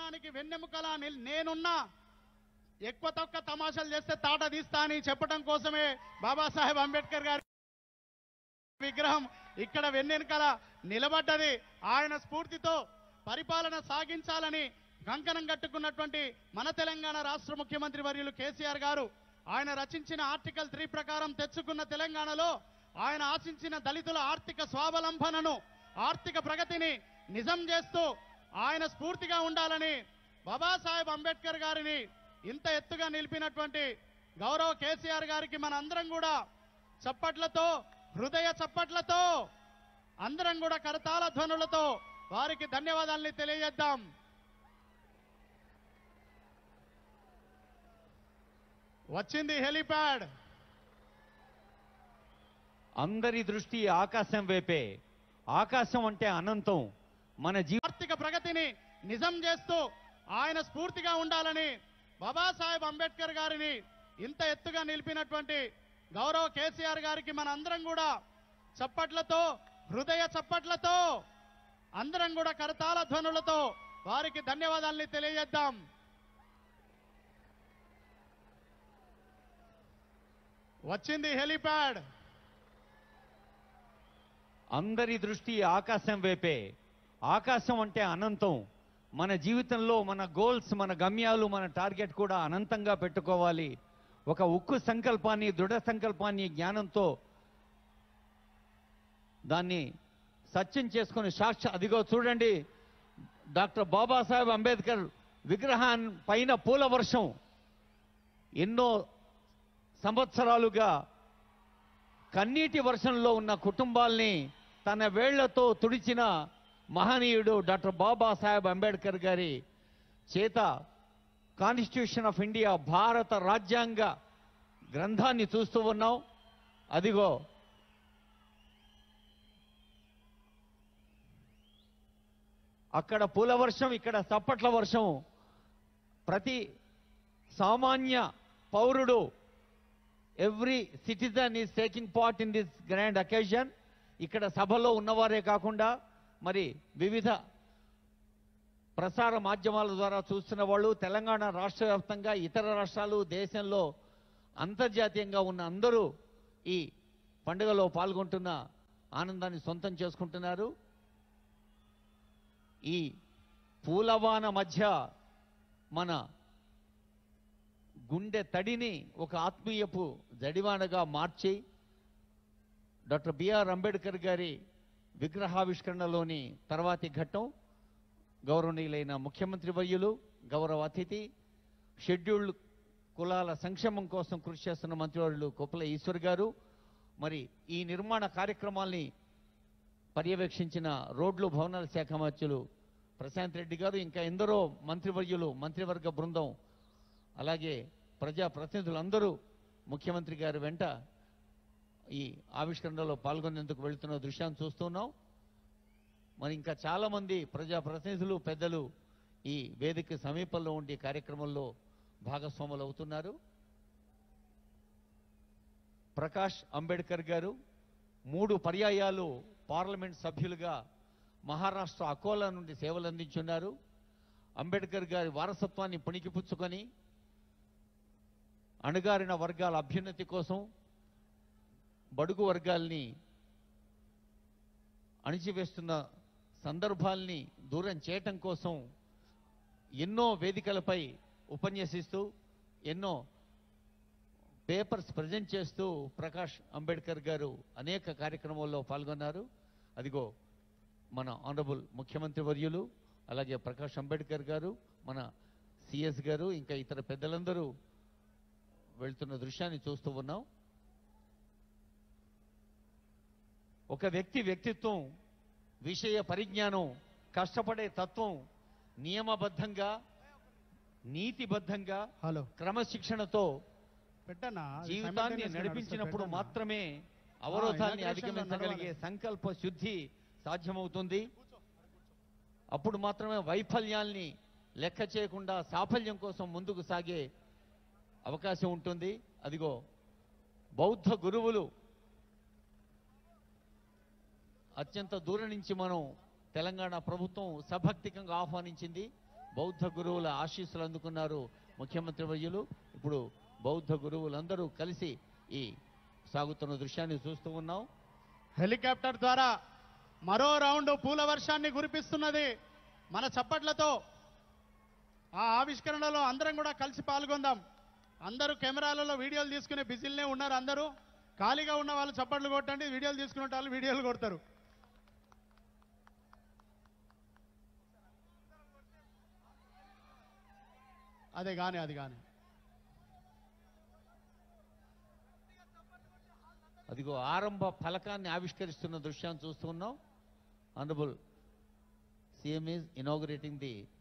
తెలంగాణకి వెన్నెముకలా నిల్- నేనున్నా ఎక్కువ తక్కువ తమాషాలు చేస్తే తాట తీస్తా అని చెప్పడం కోసమే బాబాసాహెబ్ అంబేద్కర్ గారి విగ్రహం ఇక్కడ వెన్నెనకల నిలబడ్డది ఆయన స్ఫూర్తితో పరిపాలన సాగించాలని కంకణం కట్టుకున్నటువంటి మన తెలంగాణ రాష్ట్ర ముఖ్యమంత్రి వర్యులు కేసీఆర్ గారు ఆయన రచించిన ఆర్టికల్ త్రీ ప్రకారం తెచ్చుకున్న తెలంగాణలో ఆయన ఆశించిన దళితుల ఆర్థిక స్వావలంబనను ఆర్థిక ప్రగతిని నిజం చేస్తూ ఆయన స్ఫూర్తిగా ఉండాలని బాబాసాహెబ్ అంబేద్కర్ గారిని ఇంత ఎత్తుగా నిలిపినటువంటి గౌరవ కేసీఆర్ గారికి మన అందరం కూడా చప్పట్లతో హృదయ చప్పట్లతో అందరం కూడా కరతాళ ధ్వనులతో వారికి ధన్యవాదాలని తెలియజేద్దాం వచ్చింది హెలిప్యాడ్ అందరి దృష్టి ఆకాశం వైపే ఆకాశం అంటే అనంతం మన జీ ఆర్థిక ప్రగతిని నిజం చేస్తూ ఆయన స్ఫూర్తిగా ఉండాలని బాబాసాహెబ్ అంబేద్కర్ గారిని ఇంత ఎత్తుగా నిలిపినటువంటి గౌరవ కేసీఆర్ గారికి మన అందరం కూడా చప్పట్లతో హృదయ చప్పట్లతో అందరం కూడా కరతాళ ధ్వనులతో వారికి ధన్యవాదాలని తెలియజేద్దాం వచ్చింది హెలిప్యాడ్ అందరి దృష్టి ఆకాశం వైపే ఆకాశం అంటే అనంతం మన జీవితంలో మన గోల్స్ మన గమ్యాలు మన టార్గెట్ కూడా అనంతంగా పెట్టుకోవాలి ఒక ఉక్కు సంకల్పాన్ని దృఢ సంకల్పాన్ని జ్ఞానంతో దాన్ని సత్యం చేసుకుని సాక్ష అదిగో చూడండి డాక్టర్ బాబాసాహెబ్ అంబేద్కర్ విగ్రహాన్ పైన పూల వర్షం ఎన్నో సంవత్సరాలుగా కన్నీటి వర్షంలో ఉన్న కుటుంబాల్ని తన వేళ్లతో తుడిచిన మహనీయుడు డాక్టర్ బాబాసాహెబ్ అంబేద్కర్ గారి చేత కాన్స్టిట్యూషన్ ఆఫ్ ఇండియా భారత రాజ్యాంగ గ్రంథాన్ని చూస్తూ ఉన్నాం అదిగో అక్కడ పూల వర్షం ఇక్కడ చప్పట్ల వర్షం ప్రతి సామాన్య పౌరుడు every citizen is taking part in this grand occasion ఇక్కడ సభలో ఉన్నవారే కాకుండా మరి వివిధ ప్రసార మాధ్యమాల ద్వారా చూస్తున్న వాళ్ళు తెలంగాణ రాష్ట్ర వ్యాప్తంగా ఇతర రాష్ట్రాలు దేశంలో అంతర్జాతీయంగా ఉన్న అందరూ ఈ పండుగలో పాల్గొంటున్న ఆనందాన్ని సొంతం చేసుకుంటున్నారు ఈ పూలవాన మధ్య మన గుండె తడిని ఒక ఆత్మీయపు జడివానగా మార్చి డాక్టర్ బిఆర్ అంబేద్కర్ గారి విగ్రహావిష్కరణలోని తర్వాతి ఘట్టం గౌరవనీయులైన ముఖ్యమంత్రి వర్యులు గౌరవ అతిథి షెడ్యూల్డ్ కులాల సంక్షేమం కోసం కృషి చేస్తున్న మంత్రివర్యులు కొప్పుల ఈశ్వర్ గారు మరి ఈ నిర్మాణ కార్యక్రమాల్ని పర్యవేక్షించిన రోడ్లు భవనాల శాఖ మంత్రులు ప్రశాంత్ రెడ్డి గారు ఇంకా ఎందరో మంత్రివర్యులు మంత్రివర్గ బృందం అలాగే ప్రజా ప్రతినిధులందరూ ముఖ్యమంత్రి గారి వెంట ఈ ఆవిష్కరణలో పాల్గొనేందుకు వెళ్తున్న దృశ్యాన్ని చూస్తున్నాం మరి ఇంకా చాలా మంది ప్రజా ప్రతినిధులు పెద్దలు ఈ వేదిక సమీపంలో ఉండి కార్యక్రమంలో భాగస్వాములు అవుతున్నారు ప్రకాష్ అంబేద్కర్ గారు మూడు పర్యాయాలు పార్లమెంట్ సభ్యులుగా మహారాష్ట్ర అకోలా నుండి సేవలు అందించున్నారు అంబేద్కర్ గారి వారసత్వాన్ని పుణికిపుచ్చుకొని అణగారిన వర్గాల అభ్యున్నతి కోసం బడుగు వర్గాల్ని అణిచివేస్తున్న సందర్భాల్ని దూరం చేయటం కోసం ఎన్నో వేదికలపై ఉపన్యసిస్తూ ఎన్నో పేపర్స్ ప్రజెంట్ చేస్తూ ప్రకాష్ అంబేద్కర్ గారు అనేక కార్యక్రమాల్లో పాల్గొన్నారు అదిగో మన ఆనరబుల్ ముఖ్యమంత్రి వర్యులు అలాగే ప్రకాష్ అంబేద్కర్ గారు మన సిఎస్ గారు ఇంకా ఇతర పెద్దలందరూ వెళ్తున్న దృశ్యాన్ని చూస్తూ ఉన్నాం ఒక వ్యక్తి వ్యక్తిత్వం విషయ పరిజ్ఞానం కష్టపడే తత్వం నియమబద్ధంగా నీతిబద్ధంగా హలో క్రమశిక్షణతో పెట్టనా జీవితాన్ని నడిపించినప్పుడు మాత్రమే అవరోధాన్ని inauguration లో అధిగమించగలిగే నడవాలి. సంకల్ప శుద్ధి సాధ్యమవుతుంది అప్పుడు మాత్రమే వైఫల్యాల్ని లెక్క చేయకుండా సాఫల్యం కోసం ముందుకు సాగే అవకాశం ఉంటుంది అదిగో బౌద్ధ గురువులు అత్యంత దూరం నుంచి మనం తెలంగాణ ప్రభుత్వం సభక్తికంగా ఆహ్వానించింది బౌద్ధ గురువుల ఆశీస్సులు అందుకున్నారు ముఖ్యమంత్రి వర్యులు ఇప్పుడు బౌద్ధ గురువులందరూ కలిసి ఈ సాగుతున్న దృశ్యాన్ని చూస్తూ ఉన్నాం హెలికాప్టర్ ద్వారా మరో రౌండ్ పూల వర్షాన్ని కురిపిస్తున్నది మన చప్పట్లతో ఆ ఆవిష్కరణలో అందరం కూడా కలిసి పాల్గొందాం అందరూ కెమెరాలలో వీడియోలు తీసుకునే బిజీలనే ఉన్నారు అందరూ ఖాళీగా ఉన్న వాళ్ళు చప్పట్లు కొట్టండి వీడియోలు తీసుకునే వాళ్ళు వీడియోలు కొడతారు అదే కానీ అది కానీ అదిగో ఆరంభ ఫలకాన్ని ఆవిష్కరిస్తున్న దృశ్యాన్ని చూస్తూ ఉన్నాం honourable CM is inaugurating the